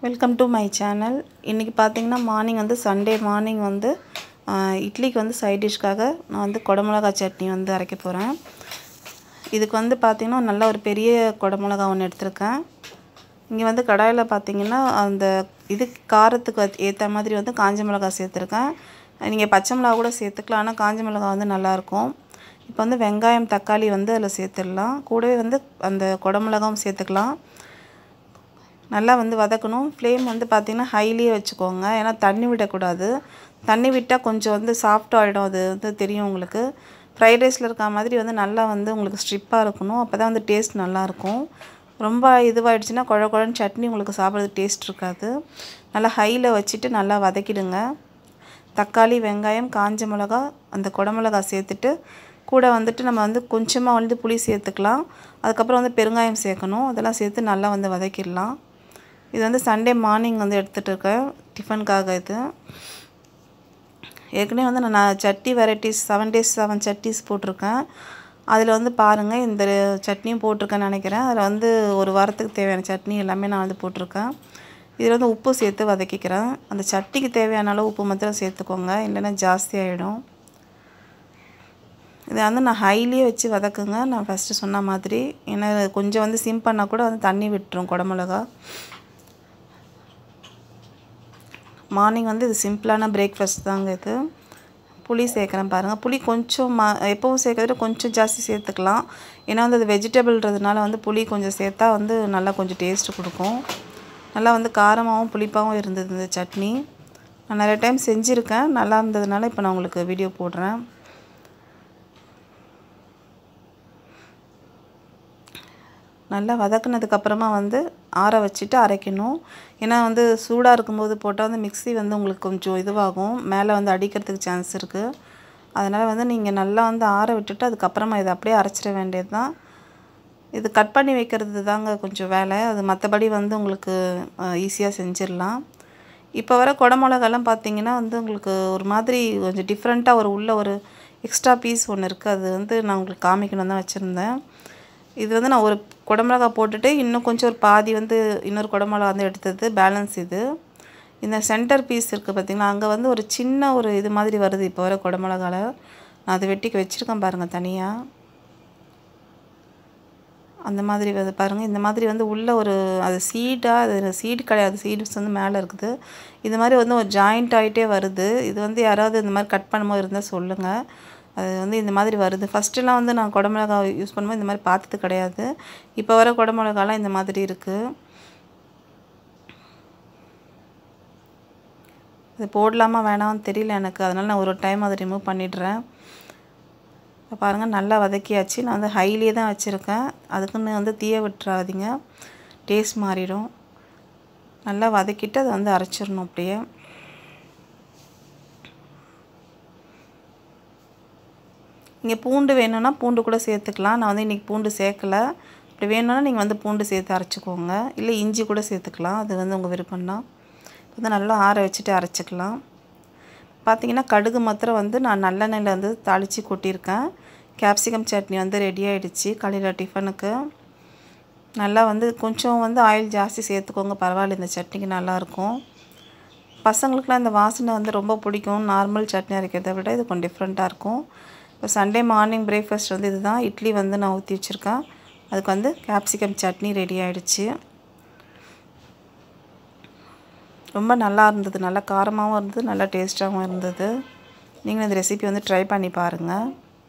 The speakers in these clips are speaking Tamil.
வெல்கம் டு மை சேனல் இன்றைக்கி பார்த்தீங்கன்னா மார்னிங் வந்து சண்டே மார்னிங் வந்து ஆஹ், இட்லிக்கு வந்து சைட் டிஷ்க்காக நான் வந்து குடமிளகா சட்னி வந்து அரைக்க போகிறேன் இதுக்கு வந்து பார்த்திங்கன்னா நல்ல ஒரு பெரிய குடமிளகா ஒன்று எடுத்திருக்கேன் இங்கே வந்து கடாயில் பார்த்தீங்கன்னா அந்த இது காரத்துக்கு ஏற்ற மாதிரி வந்து காஞ்ச மிளகா சேர்த்துருக்கேன் நீங்கள் பச்சை மிளகா கூட சேர்த்துக்கலாம் ஆனால் காஞ்ச மிளகா வந்து நல்லாயிருக்கும் இப்போ வந்து வெங்காயம் தக்காளி வந்து அதில் சேர்த்துடலாம் கூடவே வந்து அந்த குடமிளகாவும் சேர்த்துக்கலாம் நல்லா வந்து வதக்கணும் ஃப்ளேம் வந்து பார்த்திங்கன்னா ஹைலியே வச்சுக்கோங்க ஏன்னா தண்ணி விடக்கூடாது தண்ணி விட்டால் கொஞ்சம் வந்து சாஃப்ட் ஆகிடும் அது வந்து தெரியும் உங்களுக்கு ஃப்ரைட் ரைஸில் இருக்க மாதிரி வந்து நல்லா வந்து உங்களுக்கு ஸ்ட்ரிப்பாக இருக்கணும் அப்போ தான் வந்து டேஸ்ட் நல்லாயிருக்கும் ரொம்ப இதுவாகிடுச்சுன்னா குழ குழன்னு சட்னி உங்களுக்கு சாப்பிட்றதுக்கு டேஸ்ட் இருக்காது நல்லா ஹையில் வச்சுட்டு நல்லா வதக்கிடுங்க தக்காளி வெங்காயம் காஞ்ச மிளகா அந்த குடமிளகா சேர்த்துட்டு கூட வந்துட்டு நம்ம வந்து கொஞ்சமாக வந்து புளி சேர்த்துக்கலாம் அதுக்கப்புறம் வந்து பெருங்காயம் சேர்க்கணும் அதெல்லாம் சேர்த்து நல்லா வந்து வதக்கிடலாம் இது வந்து சண்டே மார்னிங் வந்து எடுத்துகிட்டு இருக்கேன் டிஃபனுக்காக இது ஏற்கனவே வந்து நான் chutney varieties seven days seven chutneys போட்டிருக்கேன் அதில் வந்து பாருங்கள் இந்த சட்னியும் போட்டிருக்கேன்னு நினைக்கிறேன் அதில் வந்து ஒரு வாரத்துக்கு தேவையான சட்னி எல்லாமே நான் வந்து போட்டிருக்கேன் இதில் வந்து உப்பு சேர்த்து வதக்கிக்கிறேன் அந்த சட்னிக்கு தேவையான அளவு உப்பு மாத்திரம் சேர்த்துக்கோங்க இல்லைன்னா ஜாஸ்தி ஆகிடும் இதை வந்து நான் ஹைலியே வச்சு வதக்குங்க நான் ஃபஸ்ட்டு சொன்ன மாதிரி ஏன்னா கொஞ்சம் வந்து சிம் பண்ணால் கூட வந்து தண்ணி விட்டுரும் குடமிளகா மார்னிங் வந்து இது சிம்பிளான பிரேக்ஃபாஸ்ட் தாங்க இது புளி சேர்க்குறேன் பாருங்கள் புளி கொஞ்சம் மா எப்போவும் சேர்க்கறத கொஞ்சம் ஜாஸ்தி சேர்த்துக்கலாம் ஏன்னா வந்து அது வெஜிடபிள்ன்றதுனால வந்து புளி கொஞ்சம் சேர்த்தா வந்து நல்லா கொஞ்சம் டேஸ்ட்டு கொடுக்கும் நல்லா வந்து காரமாகவும் புளிப்பாகவும் இருந்தது இந்த சட்னி நான் நிறைய டைம் செஞ்சுருக்கேன் நல்லா இருந்ததுனால இப்போ நான் உங்களுக்கு வீடியோ போடுறேன் நல்லா வதக்குனதுக்கப்புறமா வந்து ஆற வச்சுட்டு அரைக்கணும் ஏன்னா வந்து சூடாக இருக்கும்போது போட்டால் வந்து மிக்ஸி வந்து உங்களுக்கு கொஞ்சம் இதுவாகும் மேலே வந்து அடிக்கிறதுக்கு சான்ஸ் இருக்குது அதனால் வந்து நீங்கள் நல்லா வந்து ஆற விட்டுட்டு அதுக்கப்புறமா இதை அப்படியே அரைச்சிட வேண்டியது தான் இது கட் பண்ணி வைக்கிறது தாங்க கொஞ்சம் வேலை அது மற்றபடி வந்து உங்களுக்கு ஈஸியாக செஞ்சிடலாம் இப்போ வர குடமிளகாலாம் பார்த்தீங்கன்னா வந்து உங்களுக்கு ஒரு மாதிரி கொஞ்சம் டிஃப்ரெண்ட்டாக ஒரு உள்ள ஒரு எக்ஸ்ட்ரா பீஸ் ஒன்று இருக்குது அது வந்து நான் உங்களுக்கு காமிக்கணும் தான் வச்சுருந்தேன் இது வந்து நான் ஒரு குடமிளகா போட்டுட்டு இன்னும் கொஞ்சம் ஒரு பாதி வந்து இன்னொரு குடமிளகா வந்து எடுத்தது பேலன்ஸ் இது இந்த சென்டர் பீஸ் இருக்குது பார்த்திங்களா அங்கே வந்து ஒரு சின்ன ஒரு இது மாதிரி வருது இப்போ வர குடமிளகால நான் அதை வெட்டிக்கு வச்சுருக்கேன் பாருங்கள் தனியாக அந்த மாதிரி வந்து பாருங்கள் இந்த மாதிரி வந்து உள்ள ஒரு அது சீடாக அது சீடு கிடையாது சீட்ஸ் வந்து மேலே இருக்குது இது மாதிரி வந்து ஒரு ஜாயிண்ட் ஆகிட்டே வருது இது வந்து யாராவது இந்த மாதிரி கட் பண்ணும்போது இருந்தால் சொல்லுங்கள் அது வந்து இந்த மாதிரி வருது ஃபஸ்ட்டுலாம் வந்து நான் குடமிளகா யூஸ் பண்ணும்போது இந்த மாதிரி பார்த்தது கிடையாது இப்போ வர குடமிளகாலாம் இந்த மாதிரி இருக்குது இது போடலாமா வேணாம்னு தெரியல எனக்கு அதனால் நான் ஒரு டைம் அதை ரிமூவ் பண்ணிடுறேன் இப்போ பாருங்கள் நல்லா வதக்கியாச்சு நான் வந்து ஹைலியே தான் வச்சுருக்கேன் அதுக்குன்னு வந்து தீய விட்டுறாதீங்க டேஸ்ட் மாறிடும் நல்லா வதக்கிட்டு அதை வந்து அரைச்சிடணும் அப்படியே இங்கே பூண்டு வேணும்னா பூண்டு கூட சேர்த்துக்கலாம் நான் வந்து இன்றைக்கி பூண்டு சேர்க்கல அப்படி வேணும்னா நீங்கள் வந்து பூண்டு சேர்த்து அரைச்சிக்கோங்க இல்லை இஞ்சி கூட சேர்த்துக்கலாம் அது வந்து உங்கள் விருப்பம்தான் இப்போ வந்து நல்லா ஆற வச்சுட்டு அரைச்சிக்கலாம் பார்த்தீங்கன்னா கடுகு மாத்திரம் வந்து நான் நல்லெண்ணெயில் வந்து தாளித்து கொட்டியிருக்கேன் கேப்சிகம் சட்னி வந்து ரெடி ஆகிடுச்சு காலையில் டிஃபனுக்கு நல்லா வந்து கொஞ்சம் வந்து ஆயில் ஜாஸ்தி சேர்த்துக்கோங்க பரவாயில்ல இந்த சட்னிக்கு நல்லாயிருக்கும் பசங்களுக்குலாம் இந்த வாசனை வந்து ரொம்ப பிடிக்கும் நார்மல் சட்னி அரைக்கிறத விட இது கொஞ்சம் டிஃப்ரெண்ட்டாக இருக்கும் இப்போ சண்டே மார்னிங் பிரேக்ஃபாஸ்ட் வந்து இதுதான் இட்லி வந்து நான் ஊற்றி வச்சுருக்கேன் அதுக்கு வந்து கேப்சிகம் சட்னி ரெடி ஆகிடுச்சு ரொம்ப நல்லா இருந்தது நல்லா காரமாகவும் இருந்தது நல்லா டேஸ்ட்டாகவும் இருந்தது நீங்களும் இந்த ரெசிபி வந்து ட்ரை பண்ணி பாருங்கள்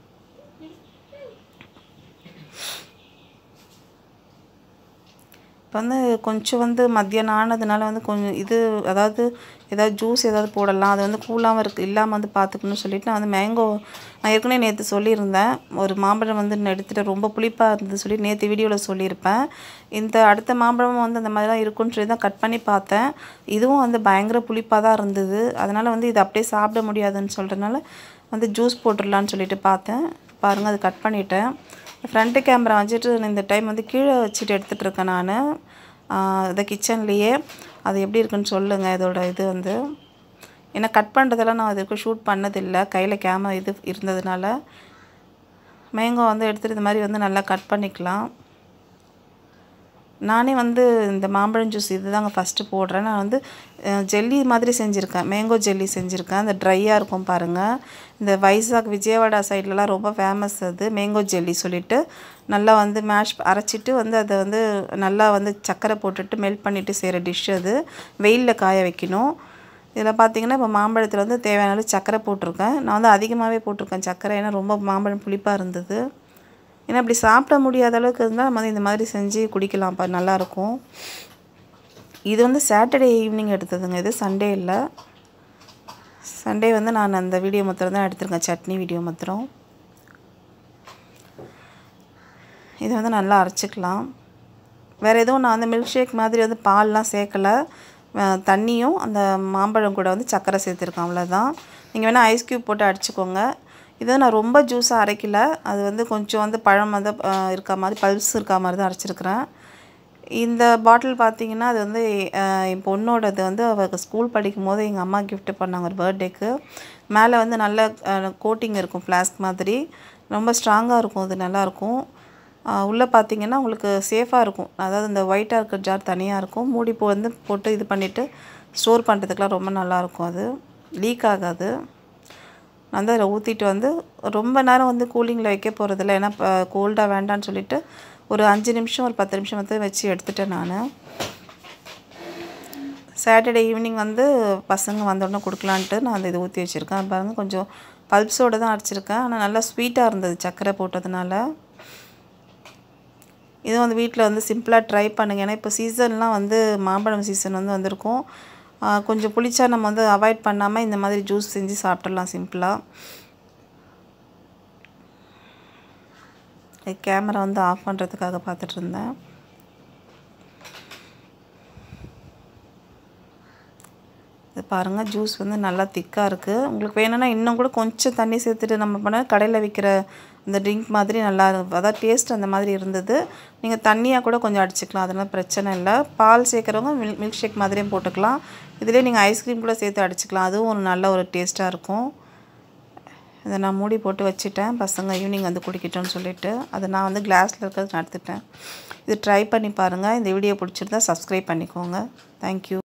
இப்போ வந்து கொஞ்சம் வந்து மத்தியானம் ஆனதுனால வந்து கொஞ்சம் இது அதாவது ஏதாவது ஜூஸ் ஏதாவது போடலாம் அது வந்து கூலாமல் இருக்குது இல்லாமல் வந்து பார்த்துக்கணும்னு சொல்லிட்டு நான் வந்து மேங்கோ நான் ஏற்கனவே நேற்று சொல்லியிருந்தேன் ஒரு மாம்பழம் வந்து நான் எடுத்துகிட்டு ரொம்ப புளிப்பாக இருந்தது சொல்லி நேற்று வீடியோவில் சொல்லியிருப்பேன் இந்த அடுத்த மாம்பழம் வந்து அந்த மாதிரி தான் இருக்குன்னு சொல்லி தான் கட் பண்ணி பார்த்தேன் இதுவும் வந்து பயங்கர புளிப்பாக தான் இருந்தது அதனால் வந்து இது அப்படியே சாப்பிட முடியாதுன்னு சொல்கிறதுனால வந்து ஜூஸ் போட்டுடலான்னு சொல்லிட்டு பார்த்தேன் பாருங்கள் அது கட் பண்ணிட்டேன் ஃப்ரண்ட்டு கேமரா வச்சுட்டு இந்த டைம் வந்து கீழே வச்சுட்டு எடுத்துகிட்டு இருக்கேன் நான் இந்த கிச்சன்லேயே அது எப்படி இருக்குன்னு சொல்லுங்கள் இதோட இது வந்து ஏன்னா கட் பண்ணுறதெல்லாம் நான் அதுக்கு ஷூட் பண்ணதில்லை கையில் கேமரா இது இருந்ததுனால மேங்கோ வந்து எடுத்துகிட்டு இந்த மாதிரி வந்து நல்லா கட் பண்ணிக்கலாம் நானே வந்து இந்த மாம்பழம் ஜூஸ் இது தாங்க ஃபஸ்ட்டு போடுறேன் நான் வந்து ஜெல்லி மாதிரி செஞ்சுருக்கேன் மேங்கோ ஜெல்லி செஞ்சுருக்கேன் அந்த ட்ரையாக இருக்கும் பாருங்கள் இந்த வைசாக் விஜயவாடா சைட்லலாம் ரொம்ப ஃபேமஸ் அது மேங்கோ ஜெல்லி சொல்லிட்டு நல்லா வந்து மேஷ் அரைச்சிட்டு வந்து அதை வந்து நல்லா வந்து சர்க்கரை போட்டுட்டு மெல்ட் பண்ணிவிட்டு செய்கிற டிஷ் அது வெயிலில் காய வைக்கணும் இதில் பார்த்தீங்கன்னா இப்போ மாம்பழத்தில் வந்து தேவையான அளவு சர்க்கரை போட்டிருக்கேன் நான் வந்து அதிகமாகவே போட்டிருக்கேன் சர்க்கரை ஏன்னா ரொம்ப மாம்பழம் புளிப்பாக இருந்தது ஏன்னா அப்படி சாப்பிட முடியாத அளவுக்கு இருந்தால் நம்ம வந்து இந்த மாதிரி செஞ்சு குடிக்கலாம் இப்போ நல்லாயிருக்கும் இது வந்து சாட்டர்டே ஈவினிங் எடுத்ததுங்க இது சண்டே இல்லை சண்டே வந்து நான் அந்த வீடியோ மாத்திரம் தான் எடுத்திருக்கேன் சட்னி வீடியோ மாத்திரம் இதை வந்து நல்லா அரைச்சிக்கலாம் வேறு எதுவும் நான் வந்து மில்க் ஷேக் மாதிரி வந்து பால்லாம் சேர்க்கலை அஹ் தண்ணியும் அந்த மாம்பழம் கூட வந்து சர்க்கரை சேர்த்துருக்கேன் அவ்வளோதான் நீங்கள் வேணால் ஐஸ் க்யூப் போட்டு அடிச்சுக்கோங்க இதை நான் ரொம்ப ஜூஸாக அரைக்கல அது வந்து கொஞ்சம் வந்து பழம் வந்து அஹ் இருக்க மாதிரி பல்ஸ் இருக்க மாதிரி தான் அரைச்சிருக்கிறேன் இந்த பாட்டில் பார்த்தீங்கன்னா அது வந்து அஹ் என் பொண்ணோடது வந்து அவள் ஸ்கூல் படிக்கும் போது எங்கள் அம்மா gift பண்ணாங்க ஒரு பர்த்டேக்கு மேலே வந்து நல்ல கோட்டிங் இருக்கும் ஃப்ளாஸ்க் மாதிரி ரொம்ப ஸ்ட்ராங்காக இருக்கும் அது நல்லாயிருக்கும் உள்ளே பார்த்தீங்கன்னா உங்களுக்கு சேஃபாக இருக்கும் அதாவது இந்த ஒயிட்டாக இருக்கிற ஜார் தனியாக இருக்கும் மூடி போ வந்து போட்டு இது பண்ணிவிட்டு ஸ்டோர் பண்ணுறதுக்குலாம் ரொம்ப நல்லாயிருக்கும் அது லீக் ஆகாது நான் வந்து அதில் ஊற்றிட்டு வந்து ரொம்ப நேரம் வந்து கூலிங்கில் வைக்க போகிறதில்ல ஏன்னா இப்போ கோல்டாக வேண்டான்னு சொல்லிட்டு ஒரு அஞ்சு நிமிஷம் ஒரு பத்து நிமிஷம் வந்து வச்சு எடுத்துட்டேன் நான் சாட்டர்டே ஈவினிங் வந்து பசங்க வந்தோடனே கொடுக்கலான்ட்டு நான் அந்த இது ஊற்றி வச்சுருக்கேன் பாருங்கள் கொஞ்சம் பல்ப்ஸோடு தான் அடிச்சிருக்கேன் ஆனால் நல்லா ஸ்வீட்டாக இருந்தது சர்க்கரை போட்டதுனால இது வந்து வீட்டில் வந்து சிம்பிளாக ட்ரை பண்ணுங்கள் ஏன்னா இப்போ சீசன்லாம் வந்து மாம்பழம் சீசன் வந்து வந்திருக்கும் ஆஹ் கொஞ்சம் புளிச்சா நம்ம வந்து அவாய்ட் பண்ணாமல் இந்த மாதிரி ஜூஸ் செஞ்சு சாப்பிட்றலாம் சிம்பிளாக கேமரா வந்து ஆஃப் பண்ணுறதுக்காக பார்த்துட்டு இருந்தேன் இது பாருங்கள் ஜூஸ் வந்து நல்லா திக்காக இருக்குது உங்களுக்கு வேணும்னா இன்னும் கூட கொஞ்சம் தண்ணி சேர்த்துட்டு நம்ம பண்ண கடையில் விற்கிற இந்த ட்ரிங்க் மாதிரி நல்லா இருக்கும் அதாவது டேஸ்ட் அந்த மாதிரி இருந்தது நீங்கள் தண்ணியாக கூட கொஞ்சம் அடிச்சுக்கலாம் அதெல்லாம் பிரச்சனை இல்லை பால் சேர்க்குறவங்க மில் மில்க் ஷேக் மாதிரியும் போட்டுக்கலாம் இதிலே நீங்கள் ஐஸ்கிரீம் கூட சேர்த்து அடிச்சுக்கலாம் அதுவும் ஒரு நல்ல ஒரு டேஸ்ட்டாக இருக்கும் இதை நான் மூடி போட்டு வச்சுட்டேன் பசங்க ஈவினிங் வந்து குடிக்கட்டும்னு சொல்லிட்டு அதை நான் வந்து கிளாஸில் இருக்கிறது நான் எடுத்துட்டேன் இது ட்ரை பண்ணி பாருங்கள் இந்த வீடியோ பிடிச்சிருந்தா சப்ஸ்கிரைப் பண்ணிக்கோங்க தேங்க்யூ